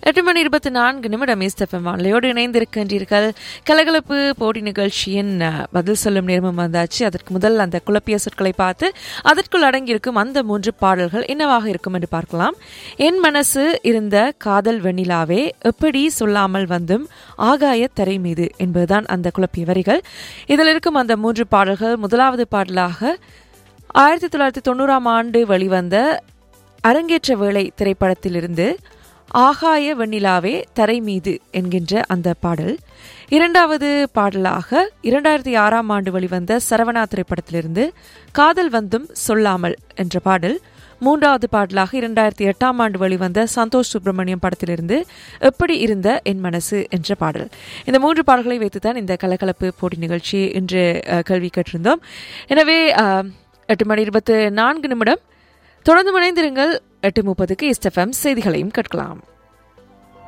எட்டு மணி இருபத்தி நான்கு நிமிடம் இஸ்தஃபம் வானிலையோடு இணைந்திருக்கின்றீர்கள் கலகலப்பு போட்டி நிகழ்ச்சியின் அஹ், பதில் சொல்லும் நேரமும் வந்தாச்சு அதற்கு முதல் அந்த குழப்பிய சொற்களை பார்த்து அதற்குள் அடங்கியிருக்கும் அந்த மூன்று பாடல்கள் என்னவாக இருக்கும் என்று பார்க்கலாம் என் மனசு இருந்த காதல் வெண்ணிலாவே எப்படி சொல்லாமல் வந்தும் ஆகாய தரை மீது என்பதுதான் அந்த குழப்பிய வரிகள் இதில் இருக்கும் அந்த மூன்று பாடல்கள் முதலாவது பாடலாக ஆயிரத்தி தொள்ளாயிரத்தி தொண்ணூறாம் ஆண்டு வெளிவந்த அரங்கேற்ற வேளை திரைப்படத்திலிருந்து ஆகாய வெண்ணிலாவே தரை மீது என்கின்ற அந்த பாடல் இரண்டாவது பாடலாக இரண்டாயிரத்தி ஆறாம் ஆண்டு வெளிவந்த சரவணா திரைப்படத்திலிருந்து காதல் வந்தும் சொல்லாமல் என்ற பாடல் மூன்றாவது பாடலாக இரண்டாயிரத்தி எட்டாம் ஆண்டு வெளிவந்த சந்தோஷ் சுப்பிரமணியம் படத்திலிருந்து எப்படி இருந்த என் மனசு என்ற பாடல் இந்த மூன்று பாடல்களை வைத்துதான் இந்த கலகலப்பு போட்டி நிகழ்ச்சி இன்று அஹ், கேள்வி கேட்டிருந்தோம் எனவே அஹ், எட்டு மணி இருபத்து நான்கு நிமிடம் தொடர்ந்து இணைந்திருங்கள் எட்டு முப்பதுக்கு இஸ்டஃபம் செய்திகளையும் கேட்கலாம்